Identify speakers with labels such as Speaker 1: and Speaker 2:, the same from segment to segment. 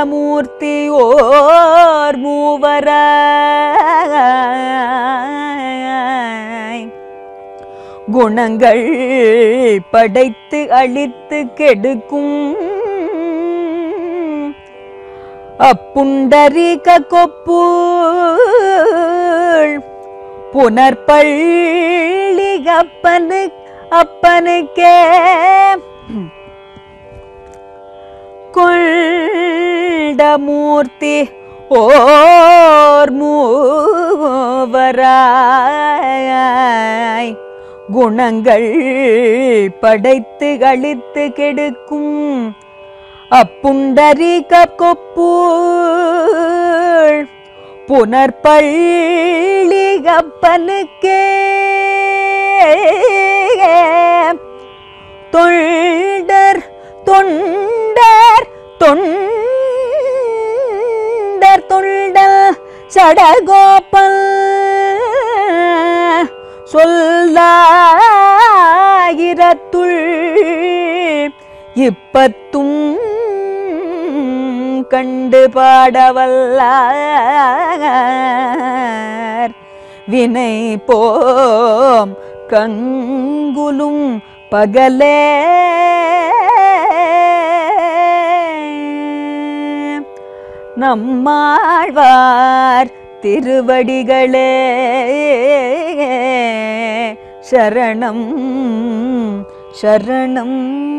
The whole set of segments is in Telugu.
Speaker 1: கொண்டமூர்த்தி ஓர் மூவராய் குணங்கள் படைத்து அழித்து கெடுக்கும் அப்புண்டரிக கொப்பு புனர்பள்ளி அப்பனு அப்பனுக்கே கொண்டமூர்த்தி ஓர் மூவராய் குணங்கள் படைத்து அழித்து கெடுக்கும் அப்புண்டரிக கொப்பு புனர்பள்ளி அப்பனுக்கே தொண்டர் தொண்டர் தொண்டர் தொண்டர் சடகோப்பல் சொல்லாயிரத்துள் இப்பத்தும் கண்டு பாடவல்லார் வினை போம் கங்குலும் பகலே நம்மாழ்வார் திருவடிகளே சரணம் சரணம்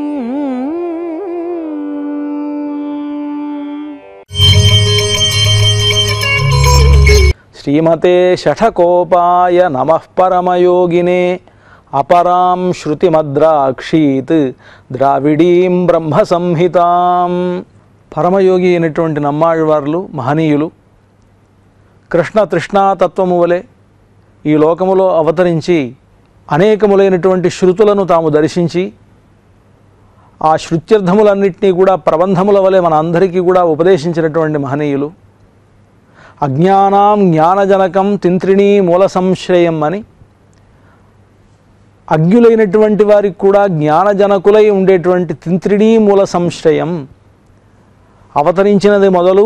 Speaker 2: శ్రీమతే షఠకోపాయ నమః పరమయోగినే అపరాం శృతిమద్రాక్షీత్ ద్రావిడీం బ్రహ్మ సంహితాం పరమయోగి అయినటువంటి నమ్మాళ్ళవార్లు మహనీయులు కృష్ణ తృష్ణాతత్వము వలె ఈ లోకములో అవతరించి అనేకములైనటువంటి శృతులను తాము దర్శించి ఆ శృత్యర్థములన్నింటినీ కూడా ప్రబంధముల వలె మన అందరికీ కూడా ఉపదేశించినటువంటి మహనీయులు అజ్ఞానాం జ్ఞానజనకం తింత్రిణీ మూల సంశ్రయం అని అజ్ఞులైనటువంటి వారికి కూడా జ్ఞానజనకులై ఉండేటువంటి తింత్రిణీ మూల సంశ్రయం అవతరించినది మొదలు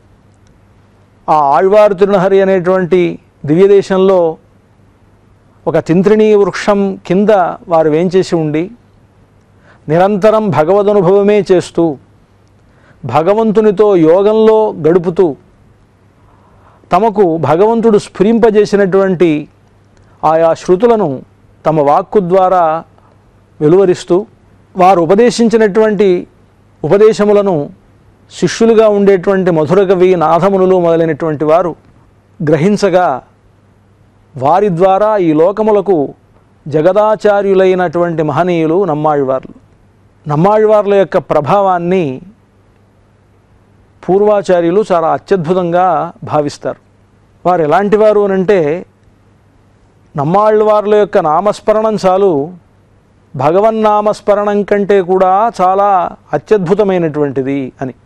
Speaker 2: ఆ ఆళ్వారు తిరునహరి అనేటువంటి దివ్యదేశంలో ఒక తింత్రిణీ వృక్షం కింద వారు వేంచేసి ఉండి నిరంతరం భగవదనుభవమే చేస్తూ భగవంతునితో యోగంలో గడుపుతూ తమకు భగవంతుడు స్ఫురింపజేసినటువంటి ఆయా శృతులను తమ వాక్కు ద్వారా వెలువరిస్తూ వారు ఉపదేశించినటువంటి ఉపదేశములను శిష్యులుగా ఉండేటువంటి మధురకవి నాథమునులు మొదలైనటువంటి వారు గ్రహించగా వారి ద్వారా ఈ లోకములకు జగదాచార్యులైనటువంటి మహనీయులు నమ్మాళ్వార్లు నమ్మాళ్వార్ల యొక్క ప్రభావాన్ని పూర్వాచార్యులు చాలా అత్యద్భుతంగా భావిస్తారు వారు ఎలాంటి వారు అని అంటే నమ్మాళ్ళవార్ల యొక్క నామస్మరణం చాలు భగవన్నామస్మరణం కంటే కూడా చాలా అత్యద్భుతమైనటువంటిది అని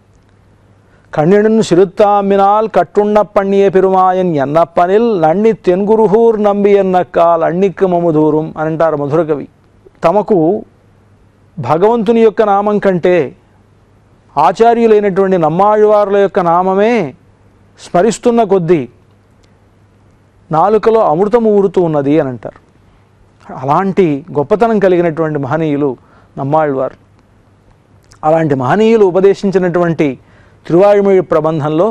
Speaker 2: కಣ್ணிನನ್ನು ಸಿರುತ್ತಾಮಿನಾಲ್ ಕಟ್ಟುಣ್ಣ ಪಣ್ಣಿಯ పెరుమాయన్ ఎన్నప్పనిల్ నన్ని తెన్గురుహూర్ నంబి ఎన్నక్కాల్ అన్నిక్కు మముదూరం అని అంటారు మధురకవి తమకు భగవంతుని యొక్క నామం కంటే ఆచార్యులైనటువంటి నమ్మాళ్ళవారుల యొక్క నామమే స్మరిస్తున్న కొద్దీ నాలుకలో అమృతము ఊరుతూ ఉన్నది అని అంటారు అలాంటి గొప్పతనం కలిగినటువంటి మహనీయులు నమ్మాళ్ళవారు అలాంటి మహనీయులు ఉపదేశించినటువంటి తిరువాయుమిడి ప్రబంధంలో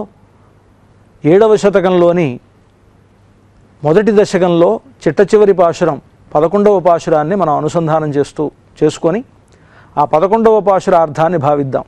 Speaker 2: ఏడవ శతకంలోని మొదటి దశకంలో చిట్ట చివరి పాశురం పదకొండవ పాశురాన్ని మనం అనుసంధానం చేస్తూ చేసుకొని ఆ పదకొండవ పాశురార్థాన్ని భావిద్దాం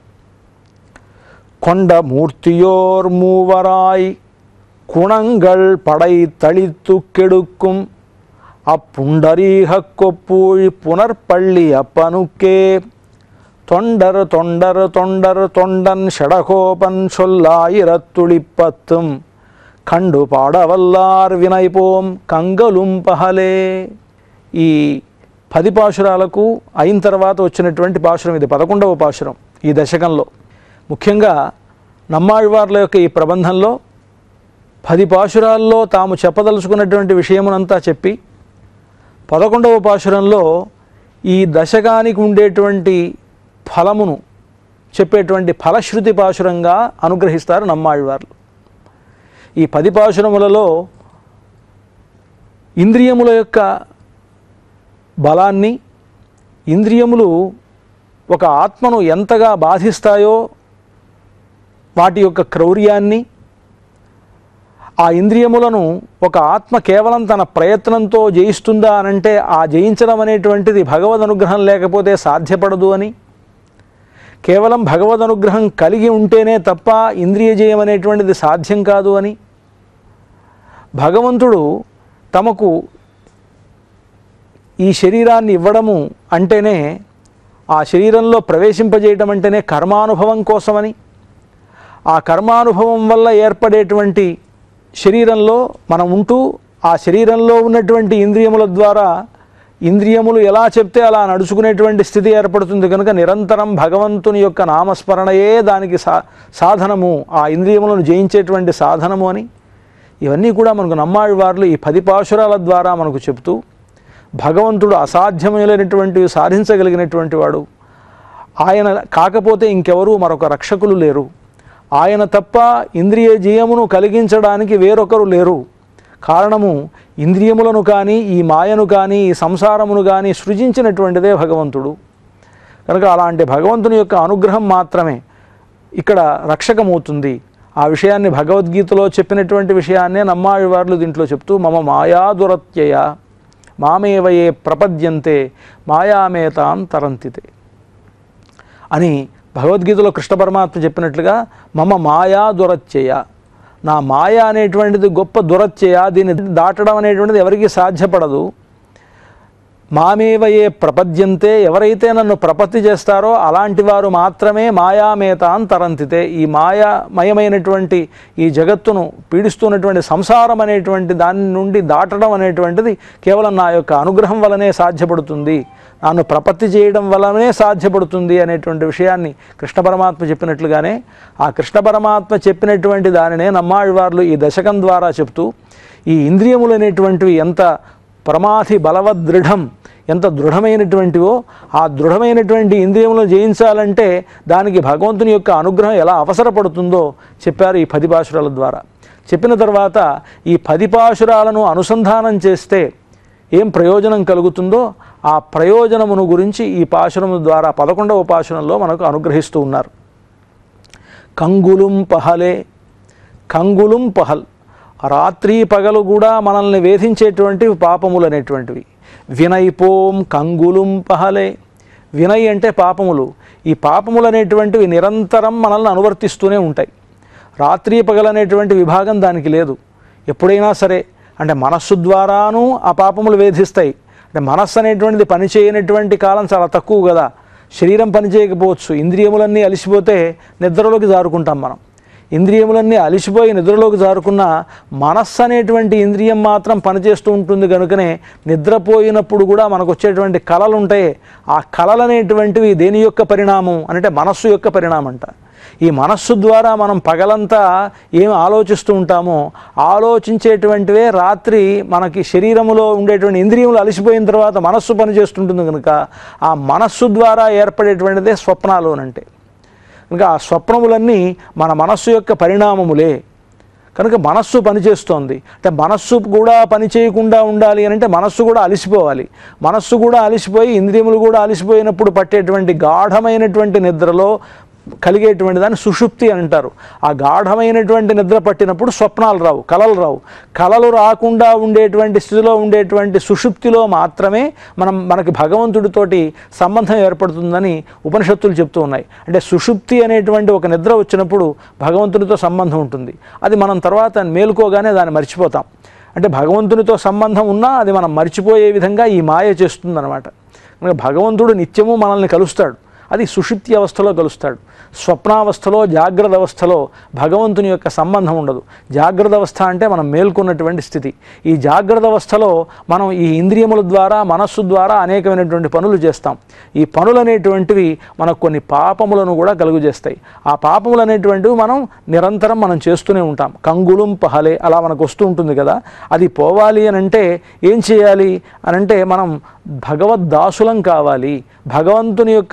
Speaker 2: கொண்ட மூர்த்தியோர் மூவராய் குணங்கள் படை தளித்து கெடுக்கும் அப்புண்டரீக கொப்பூழ் புனர்பள்ளி அப்பனுக்கே தொண்டர் தொண்டர் தொண்டர் தொண்டன் ஷடகோபன் சொல்லாயிரத்துளிப்பத்தும் கண்டு పాడవల్లార్ వినైపోం కంగలుం పహలే ఈ పది పాశురాలకు అయిన తర్వాత వచ్చినటువంటి పాశురం ఇది పదకొండవ పాశురం ఈ దశకంలో ముఖ్యంగా నమ్మాళ్వార్ల యొక్క ఈ ప్రబంధంలో పది పాశురాల్లో తాము చెప్పదలుచుకున్నటువంటి విషయమునంతా చెప్పి పదకొండవ పాశురంలో ఈ దశకానికి ఉండేటువంటి ఫలమును చెప్పేటువంటి ఫలశ్రుతి పాశురంగా అనుగ్రహిస్తారు నమ్మాళ్ళవార్లు ఈ పది పాశురములలో ఇంద్రియముల యొక్క బలాన్ని ఇంద్రియములు ఒక ఆత్మను ఎంతగా బాధిస్తాయో వాటి యొక్క క్రౌర్యాన్ని ఆ ఇంద్రియములను ఒక ఆత్మ కేవలం తన ప్రయత్నంతో జయిస్తుందా అనంటే ఆ జయించడం అనేటువంటిది భగవద్ అనుగ్రహం లేకపోతే సాధ్యపడదు అని కేవలం భగవద్ అనుగ్రహం కలిగి ఉంటేనే తప్ప ఇంద్రియ జయం అనేటువంటిది సాధ్యం కాదు అని భగవంతుడు తమకు ఈ శరీరాన్ని ఇవ్వడము అంటేనే ఆ శరీరంలో ప్రవేశింపజేయటం అంటేనే కర్మానుభవం కోసమని ఆ కర్మానుభవం వల్ల ఏర్పడేటువంటి శరీరంలో మనం ఉంటూ ఆ శరీరంలో ఉన్నటువంటి ఇంద్రియముల ద్వారా ఇంద్రియములు ఎలా చెప్తే అలా నడుచుకునేటువంటి స్థితి ఏర్పడుతుంది కనుక నిరంతరం భగవంతుని యొక్క నామస్మరణయే దానికి సా సాధనము ఆ ఇంద్రియములను జయించేటువంటి సాధనము అని ఇవన్నీ కూడా మనకు నమ్మాళ్ళవార్లు ఈ పది పాశురాల ద్వారా మనకు చెప్తూ భగవంతుడు అసాధ్యమైనటువంటివి సాధించగలిగినటువంటి వాడు ఆయన కాకపోతే ఇంకెవరూ మరొక రక్షకులు లేరు ఆయన తప్ప ఇంద్రియ జయమును కలిగించడానికి వేరొకరు లేరు కారణము ఇంద్రియములను కానీ ఈ మాయను కానీ ఈ సంసారమును కానీ సృజించినటువంటిదే భగవంతుడు కనుక అలాంటి భగవంతుని యొక్క అనుగ్రహం మాత్రమే ఇక్కడ రక్షకమవుతుంది ఆ విషయాన్ని భగవద్గీతలో చెప్పినటువంటి విషయాన్నే నమ్మాళ్ళవార్లు దీంట్లో చెప్తూ మమ మాయా దురత్యయ మామేవయే ప్రపద్యంతే మాయామేతాం తరంతితే అని భగవద్గీతలో కృష్ణ పరమాత్మ చెప్పినట్లుగా మమ మాయా దురత్యయ నా మాయ అనేటువంటిది గొప్ప దురత్యయ దీన్ని దాటడం అనేటువంటిది ఎవరికీ సాధ్యపడదు మామేవయే ప్రపద్యంతే ఎవరైతే నన్ను ప్రపత్తి చేస్తారో అలాంటి వారు మాత్రమే మాయామేతాన్ తరంతితే ఈ మాయామయమైనటువంటి ఈ జగత్తును పీడిస్తున్నటువంటి సంసారం అనేటువంటి దాని నుండి దాటడం అనేటువంటిది కేవలం నా యొక్క అనుగ్రహం వలనే సాధ్యపడుతుంది నన్ను ప్రపత్తి చేయడం వలనే సాధ్యపడుతుంది అనేటువంటి విషయాన్ని కృష్ణ పరమాత్మ చెప్పినట్లుగానే ఆ కృష్ణ పరమాత్మ చెప్పినటువంటి దానినే నమ్మాళ్ళవార్లు ఈ దశకం ద్వారా చెప్తూ ఈ ఇంద్రియములు అనేటువంటివి ఎంత ప్రమాధి బలవదృఢం ఎంత దృఢమైనటువంటివో ఆ దృఢమైనటువంటి ఇంద్రియములను జయించాలంటే దానికి భగవంతుని యొక్క అనుగ్రహం ఎలా అవసరపడుతుందో చెప్పారు ఈ పది పాశురాల ద్వారా చెప్పిన తర్వాత ఈ పది పాశురాలను అనుసంధానం చేస్తే ఏం ప్రయోజనం కలుగుతుందో ఆ ప్రయోజనమును గురించి ఈ పాశురము ద్వారా పదకొండవ పాశురంలో మనకు అనుగ్రహిస్తూ ఉన్నారు కంగులుం పహలే కంగులుం పహల్ రాత్రి పగలు కూడా మనల్ని వేధించేటువంటివి పాపములు అనేటువంటివి వినైపోం కంగులుం పహలే వినయ్ అంటే పాపములు ఈ పాపములు అనేటువంటివి నిరంతరం మనల్ని అనువర్తిస్తూనే ఉంటాయి రాత్రి పగలు అనేటువంటి విభాగం దానికి లేదు ఎప్పుడైనా సరే అంటే మనస్సు ద్వారాను ఆ పాపములు వేధిస్తాయి అంటే మనస్సు అనేటువంటిది పనిచేయనటువంటి కాలం చాలా తక్కువ కదా శరీరం పనిచేయకపోవచ్చు ఇంద్రియములన్నీ అలిసిపోతే నిద్రలోకి జారుకుంటాం మనం ఇంద్రియములన్నీ అలిసిపోయి నిద్రలోకి జారుకున్న మనస్సు అనేటువంటి ఇంద్రియం మాత్రం పనిచేస్తూ ఉంటుంది కనుకనే నిద్రపోయినప్పుడు కూడా మనకు వచ్చేటువంటి కళలు ఉంటాయి ఆ కళలు అనేటువంటివి దేని యొక్క పరిణామం అంటే మనస్సు యొక్క పరిణామం అంట ఈ మనస్సు ద్వారా మనం పగలంతా ఏం ఆలోచిస్తూ ఉంటామో ఆలోచించేటువంటివే రాత్రి మనకి శరీరములో ఉండేటువంటి ఇంద్రియములు అలసిపోయిన తర్వాత మనస్సు పనిచేస్తుంటుంది కనుక ఆ మనస్సు ద్వారా ఏర్పడేటువంటిదే స్వప్నాలు అంటే కనుక ఆ స్వప్నములన్నీ మన మనస్సు యొక్క పరిణామములే కనుక మనస్సు పనిచేస్తోంది అంటే మనస్సు కూడా పని చేయకుండా ఉండాలి అని అంటే మనస్సు కూడా అలసిపోవాలి మనస్సు కూడా అలసిపోయి ఇంద్రియములు కూడా అలసిపోయినప్పుడు పట్టేటువంటి గాఢమైనటువంటి నిద్రలో కలిగేటువంటి దాన్ని సుషుప్తి అని అంటారు ఆ గాఢమైనటువంటి నిద్ర పట్టినప్పుడు స్వప్నాలు రావు కలలు రావు కలలు రాకుండా ఉండేటువంటి స్థితిలో ఉండేటువంటి సుషుప్తిలో మాత్రమే మనం మనకి భగవంతుడితోటి సంబంధం ఏర్పడుతుందని ఉపనిషత్తులు చెప్తూ ఉన్నాయి అంటే సుషుప్తి అనేటువంటి ఒక నిద్ర వచ్చినప్పుడు భగవంతుడితో సంబంధం ఉంటుంది అది మనం తర్వాత మేలుకోగానే దాన్ని మర్చిపోతాం అంటే భగవంతునితో సంబంధం ఉన్నా అది మనం మర్చిపోయే విధంగా ఈ మాయ చేస్తుందన్నమాట కనుక భగవంతుడు నిత్యము మనల్ని కలుస్తాడు అది సుషుప్తి అవస్థలో కలుస్తాడు స్వప్నావస్థలో జాగ్రత్త అవస్థలో భగవంతుని యొక్క సంబంధం ఉండదు జాగ్రత్త అవస్థ అంటే మనం మేల్కొన్నటువంటి స్థితి ఈ జాగ్రత్త అవస్థలో మనం ఈ ఇంద్రియముల ద్వారా మనస్సు ద్వారా అనేకమైనటువంటి పనులు చేస్తాం ఈ పనులు అనేటువంటివి మనకు కొన్ని పాపములను కూడా కలుగజేస్తాయి ఆ పాపములు అనేటువంటివి మనం నిరంతరం మనం చేస్తూనే ఉంటాం కంగుళం పహలే అలా మనకు వస్తూ ఉంటుంది కదా అది పోవాలి అని అంటే ఏం చేయాలి అని అంటే మనం భగవద్దాసులం కావాలి భగవంతుని యొక్క దాసు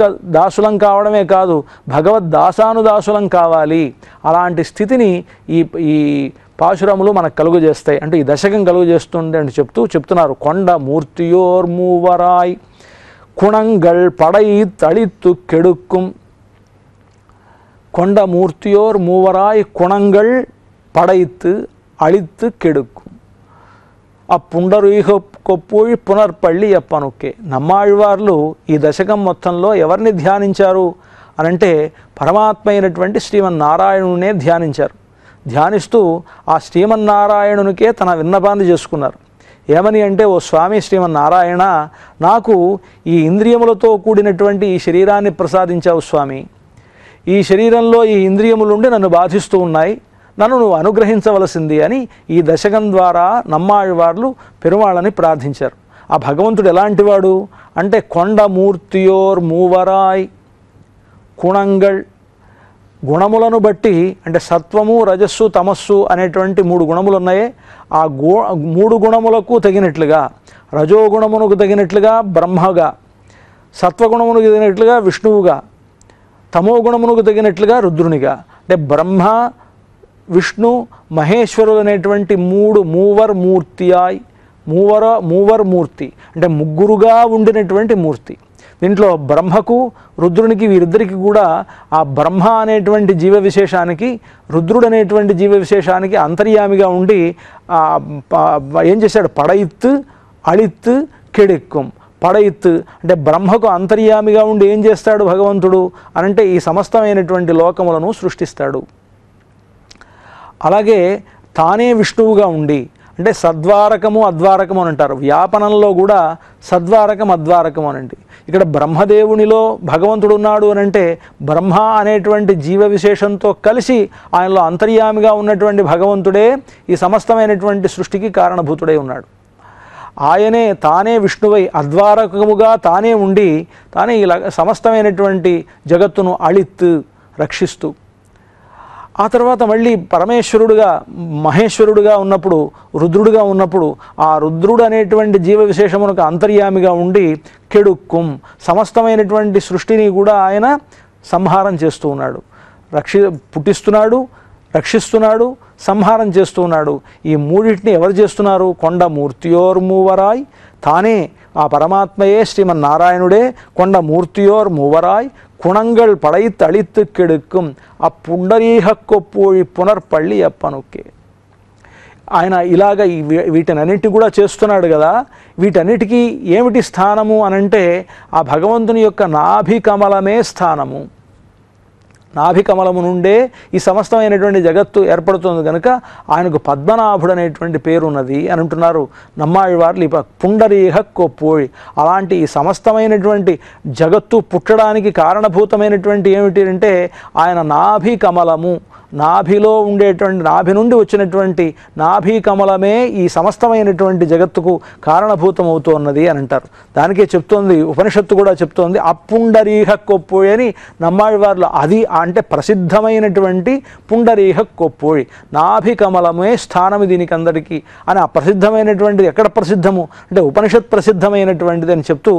Speaker 2: దాసులం కావడమే కాదు భగవద్ దాసానుదాసులం కావాలి అలాంటి స్థితిని ఈ ఈ పాశురములు మనకు కలుగు చేస్తాయి అంటే ఈ దశకం కలుగు చేస్తుంది అని చెప్తూ చెప్తున్నారు కొండ మూర్తియోర్ మూవరాయ్ குணங்கள் படை தளித்து கெடுக்கும் கொண்ட மூர்த்தியோர் மூவராய் குணங்கள் படைத்து அழித்து கெடுக்கும் అప్పుండరీహ కొప్పుయి పునర్పల్లి అప్పనుకే నమ్మాళ్వార్లు ఈ దశకం మొత్తంలో ఎవరిని ధ్యానించారు అనంటే పరమాత్మ అయినటువంటి శ్రీమన్నారాయణునే ధ్యానించారు ధ్యానిస్తూ ఆ శ్రీమన్నారాయణునికే తన విన్నపాన్ని చేసుకున్నారు ఏమని అంటే ఓ స్వామి శ్రీమన్నారాయణ నాకు ఈ ఇంద్రియములతో కూడినటువంటి ఈ శరీరాన్ని ప్రసాదించావు స్వామి ఈ శరీరంలో ఈ ఇంద్రియములుండి నన్ను బాధిస్తూ ఉన్నాయి నన్ను నువ్వు అనుగ్రహించవలసింది అని ఈ దశకం ద్వారా నమ్మాళ్ళవార్లు పెరుమాళ్ళని ప్రార్థించారు ఆ భగవంతుడు ఎలాంటివాడు అంటే కొండ మూర్తియోర్ మూవరాయ్ కుణంగళ్ గుణములను బట్టి అంటే సత్వము రజస్సు తమస్సు అనేటువంటి మూడు గుణములు ఉన్నాయే ఆ గు మూడు గుణములకు తగినట్లుగా రజోగుణమునకు తగినట్లుగా బ్రహ్మగా సత్వగుణమునకు తగినట్లుగా విష్ణువుగా తమో గుణమునకు తగినట్లుగా రుద్రునిగా అంటే బ్రహ్మ విష్ణు మహేశ్వరులు అనేటువంటి మూడు మూవర్ మూర్తియాయ్ మూవర మూవర్ మూర్తి అంటే ముగ్గురుగా ఉండినటువంటి మూర్తి దీంట్లో బ్రహ్మకు రుద్రునికి వీరిద్దరికి కూడా ఆ బ్రహ్మ అనేటువంటి జీవ విశేషానికి రుద్రుడు అనేటువంటి జీవ విశేషానికి అంతర్యామిగా ఉండి ఆ ప- ఏం చేశాడు పడయిత్తు అళిత్తు కెడెక్కుం పడయిత్తు అంటే బ్రహ్మకు అంతర్యామిగా ఉండి ఏం చేస్తాడు భగవంతుడు అనంటే ఈ సమస్తమైనటువంటి లోకములను సృష్టిస్తాడు అలాగే తానే విష్ణువుగా ఉండి అంటే సద్వారకము అద్వారకము అని అంటారు వ్యాపనంలో కూడా సద్వారకం అద్వారకం అనండి ఇక్కడ బ్రహ్మదేవునిలో భగవంతుడు ఉన్నాడు అని అంటే బ్రహ్మ అనేటువంటి జీవ విశేషంతో కలిసి ఆయనలో అంతర్యామిగా ఉన్నటువంటి భగవంతుడే ఈ సమస్తమైనటువంటి సృష్టికి కారణభూతుడై ఉన్నాడు ఆయనే తానే విష్ణువై అద్వారకముగా తానే ఉండి తానే ఇలా సమస్తమైనటువంటి జగత్తును అళిత్తు రక్షిస్తూ ఆ తర్వాత మళ్ళీ పరమేశ్వరుడుగా మహేశ్వరుడుగా ఉన్నప్పుడు రుద్రుడుగా ఉన్నప్పుడు ఆ రుద్రుడు అనేటువంటి జీవ విశేషమునకు అంతర్యామిగా ఉండి కెడుక్కుం సమస్తమైనటువంటి సృష్టిని కూడా ఆయన సంహారం చేస్తూ ఉన్నాడు రక్షి పుట్టిస్తున్నాడు రక్షిస్తున్నాడు సంహారం చేస్తూ ఉన్నాడు ఈ మూడింటిని ఎవరు చేస్తున్నారు కొండ మూర్తియోర్ మూవరాయ్ తానే ఆ పరమాత్మయే శ్రీమన్నారాయణుడే కొండ మూర్తియోర్ మూవరాయ్ குணங்கள் படைத்து அழித்து கெடுக்கும் అప్పుండరీహక్కొప్పూడి పునర్పల్లి అప్పనుకే ఆయన ఇలాగ ఈ వీ- వీటినన్నిటి కూడా చేస్తున్నాడు కదా వీటన్నిటికీ ఏమిటి స్థానము అనంటే ఆ భగవంతుని యొక్క నాభి కమలమే స్థానము నాభి కమలము నుండే ఈ సమస్తమైనటువంటి జగత్తు ఏర్పడుతుంది కనుక ఆయనకు పద్మనాభుడు అనేటువంటి పేరు ఉన్నది అని అంటున్నారు నమ్మాళ్ళవార్లు ఈ పుండరీహ కొప్పోయి అలాంటి ఈ సమస్తమైనటువంటి జగత్తు పుట్టడానికి కారణభూతమైనటువంటి ఏమిటి అంటే ఆయన నాభి కమలము నాభిలో ఉండేటువంటి నాభి నుండి వచ్చినటువంటి నాభి కమలమే ఈ సమస్తమైనటువంటి జగత్తుకు కారణభూతమవుతున్నది అని అంటారు దానికే చెప్తోంది ఉపనిషత్తు కూడా చెప్తోంది అప్పుండరీహ కొప్పోయి అని నమ్మాళ్ళవార్లు అది అంటే ప్రసిద్ధమైనటువంటి పుండరీహ కొప్పోయి నాభి కమలమే స్థానము దీనికి అందరికీ అని ఆ ప్రసిద్ధమైనటువంటిది ఎక్కడ ప్రసిద్ధము అంటే ఉపనిషత్ ప్రసిద్ధమైనటువంటిది అని చెప్తూ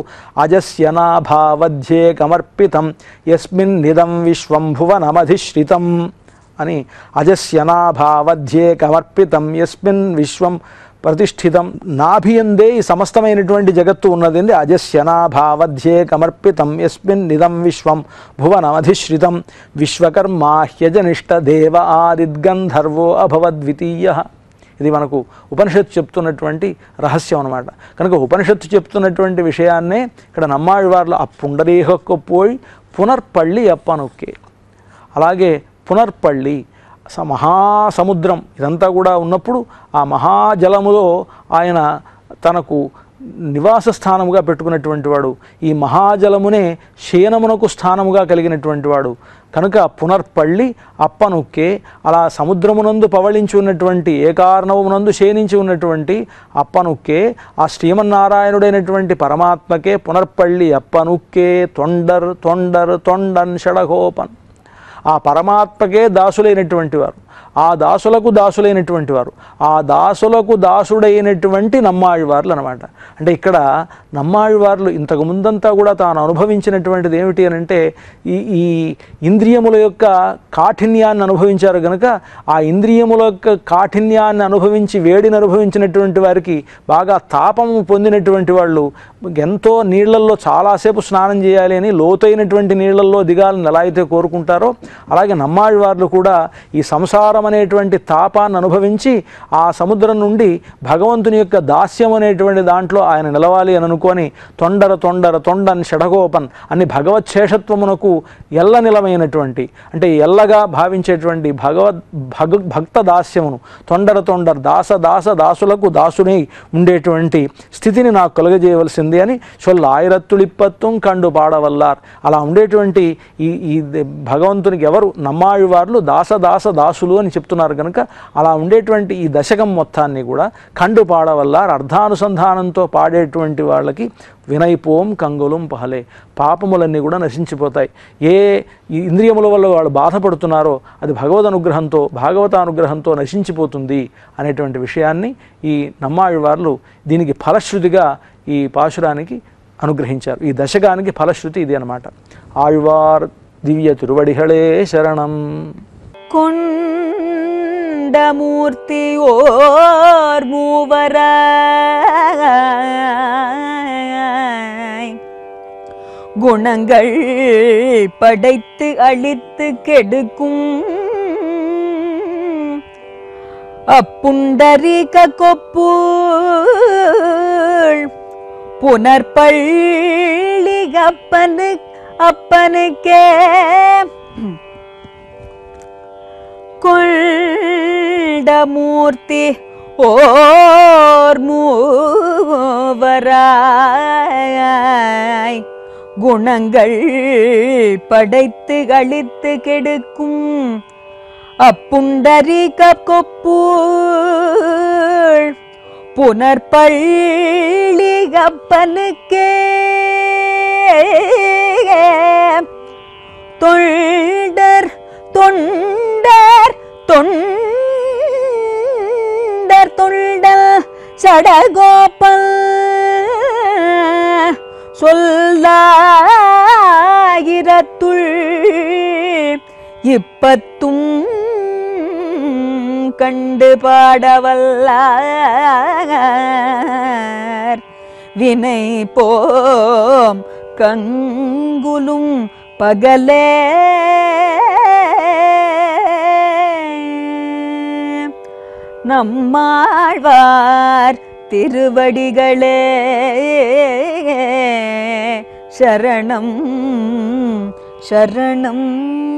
Speaker 2: అజస్యనాభావధ్యే కమర్పితం యస్మిన్ నిదం విశ్వం భువనమధిశ్రితం అని అజస్యనాభావధ్యే కమర్పితం యస్మిన్ విశ్వం ప్రతిష్ఠితం నాభియందే ఈ సమస్తమైనటువంటి జగత్తు ఉన్నది అజస్యనాభావధ్యే కమర్పితం యస్మిన్ నిదం విశ్వం భువనమధిశ్రితం విశ్వకర్మాహ్యజనిష్ట దేవ ఆదిద్గంధర్వో అభవద్వితీయ ఇది మనకు ఉపనిషత్తు చెప్తున్నటువంటి రహస్యం అనమాట కనుక ఉపనిషత్తు చెప్తున్నటువంటి విషయాన్నే ఇక్కడ నమ్మాళ్ళవార్లు ఆ పుండరీహొక్కపోయి పునర్పల్లి అప్పనొక్కే అలాగే పునర్పల్లి స మహాసముద్రం ఇదంతా కూడా ఉన్నప్పుడు ఆ మహాజలములో ఆయన తనకు నివాస స్థానముగా పెట్టుకున్నటువంటి వాడు ఈ మహాజలమునే శయనమునకు స్థానముగా కలిగినటువంటి వాడు కనుక పునర్పల్లి అప్పనొక్కే అలా సముద్రమునందు పవళించి ఉన్నటువంటి ఏ కారణమునందు శయనించి ఉన్నటువంటి అప్పనొక్కే ఆ శ్రీమన్నారాయణుడైనటువంటి పరమాత్మకే పునర్పల్లి అప్పనుక్కే తొండర్ తొండర్ తొండన్ షడగోపన్ ఆ పరమాత్మకే దాసులైనటువంటి వారు ఆ దాసులకు దాసులైనటువంటి వారు ఆ దాసులకు దాసుడైనటువంటి నమ్మాళ్ళవార్లు అనమాట అంటే ఇక్కడ నమ్మాళ్ళవార్లు ఇంతకు ముందంతా కూడా తాను అనుభవించినటువంటిది ఏమిటి అని అంటే ఈ ఈ ఇంద్రియముల యొక్క కాఠిన్యాన్ని అనుభవించారు కనుక ఆ ఇంద్రియముల యొక్క కాఠిన్యాన్ని అనుభవించి వేడిని అనుభవించినటువంటి వారికి బాగా తాపము పొందినటువంటి వాళ్ళు ఎంతో నీళ్లల్లో చాలాసేపు స్నానం చేయాలి అని లోతైనటువంటి నీళ్లలో దిగాలని ఎలా అయితే కోరుకుంటారో అలాగే నమ్మాళ్ళవార్లు కూడా ఈ సంసారం అనేటువంటి తాపాన్ని అనుభవించి ఆ సముద్రం నుండి భగవంతుని యొక్క దాస్యం అనేటువంటి దాంట్లో ఆయన నిలవాలి అని అనుకొని తొండర తొండర తొండన్ షడగోపన్ అని భగవత్ శేషత్వమునకు ఎల్ల నిలమైనటువంటి అంటే ఎల్లగా భావించేటువంటి భగవద్ భగ భక్త దాస్యమును తొండర తొండర దాస దాస దాసులకు దాసునై ఉండేటువంటి స్థితిని నాకు కలుగజేయవలసింది అని చొల్ల ఆయిరత్తులిప్పత్వం కండు పాడవల్లార్ అలా ఉండేటువంటి ఈ ఈ ద- భగవంతునికి ఎవరు నమ్మాళ్ళవార్లు దాస దాస దాసులు అని చెప్తున్నారు కనుక అలా ఉండేటువంటి ఈ దశకం మొత్తాన్ని కూడా కండు పాడవల్లార్ అర్థానుసంధానంతో పాడేటువంటి వాళ్ళకి వినైపోం కంగులం పహలే పాపములన్నీ కూడా నశించిపోతాయి ఏ ఈ ఇంద్రియముల వల్ల వాళ్ళు బాధపడుతున్నారో అది భగవద్ అనుగ్రహంతో భాగవత అనుగ్రహంతో నశించిపోతుంది అనేటువంటి విషయాన్ని ఈ నమ్మాళ్ళవార్లు దీనికి ఫలశ్రుతిగా ఈ పాశురానికి అనుగ్రహించారు ఈ దశకానికి ఫలశ్రుతి ఇది అనమాట ఆళ్వార్ దివ్య తిరువడిகளே శరణం
Speaker 1: கொண்டமூர்த்தி ஓர் மூவராய் குணங்கள் படைத்து அழித்து கெடுக்கும் அப்புண்டரீக கொப்பு புனர்பள்ளி அப்பனு அப்பனுக்கே கொண்டமூர்த்தி ஓர் மூவராய் குணங்கள் படைத்து அழித்து கெடுக்கும் அப்புண்டரீக கொப்பு புனர்பள்ளி அப்பனுக்கே தொண்டர் தொண்டர் தொண்டர் தொண்டல் சடகோபல் சொல்லாயிரத்துள் இப்பத்தும் கண்டு பாடவல்லார் வினை போம் கங்குலும் பகலே நம்மாழ்வார் திருவடிகளே சரணம் சரணம்